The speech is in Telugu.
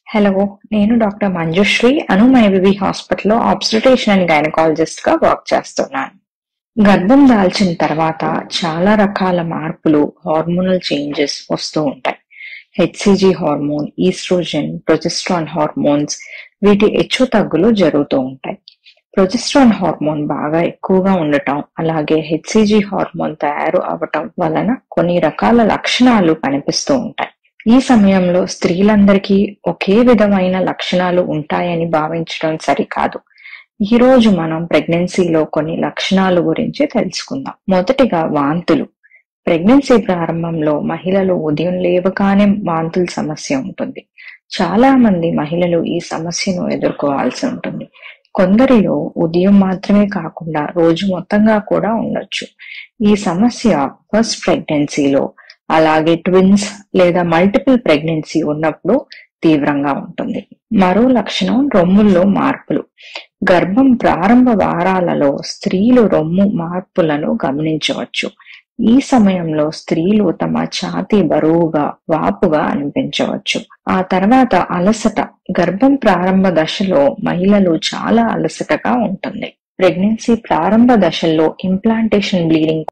హలో నేను డాక్టర్ మంజుశ్రీ అనుమైవివి హాస్పిటల్లో ఆబ్స్టిటేషన్ అండ్ గైనకాలజిస్ట్ గా వర్క్ చేస్తున్నాను గర్భం దాల్చిన తర్వాత చాలా రకాల మార్పులు హార్మోనల్ చేంజెస్ వస్తూ ఉంటాయి HCG hormone oestrogen progesterone hormones వీటి హెచ్చు తగ్గులు జరుగుతూ ఉంటాయి ప్రొజెస్ట్రాన్ హార్మోన్ బాగా ఎక్కువగా ఉండటం అలాగే హెచ్సిజి హార్మోన్ తయారు అవటం వలన కొన్ని రకాల లక్షణాలు కనిపిస్తూ ఉంటాయి ఈ సమయంలో స్త్రీలందరికీ ఒకే విధమైన లక్షణాలు ఉంటాయని భావించడం సరికాదు ఈ రోజు మనం ప్రెగ్నెన్సీలో కొన్ని లక్షణాల గురించి తెలుసుకుందాం మొదటిగా వాంతులు ప్రెగ్నెన్సీ ప్రారంభంలో మహిళలు ఉదయం లేవగానే వాంతుల సమస్య ఉంటుంది చాలా మంది మహిళలు ఈ సమస్యను ఎదుర్కోవాల్సి ఉంటుంది కొందరిలో ఉదయం మాత్రమే కాకుండా రోజు మొత్తంగా కూడా ఉండొచ్చు ఈ సమస్య ఫస్ట్ ప్రెగ్నెన్సీలో అలాగే ట్విన్స్ లేదా మల్టిపుల్ ప్రెగ్నెన్సీ ఉన్నప్పుడు తీవ్రంగా ఉంటుంది మరో లక్షణం రొమ్ముల్లో మార్పులు గర్భం ప్రారంభ వారాలలో స్త్రీలు రొమ్ము మార్పులను గమనించవచ్చు ఈ సమయంలో స్త్రీలు తమ ఛాతీ బరువుగా వాపుగా అనిపించవచ్చు ఆ తర్వాత అలసట గర్భం ప్రారంభ దశలో మహిళలు చాలా అలసటగా ఉంటుంది ప్రెగ్నెన్సీ ప్రారంభ దశల్లో ఇంప్లాంటేషన్ బ్లీడింగ్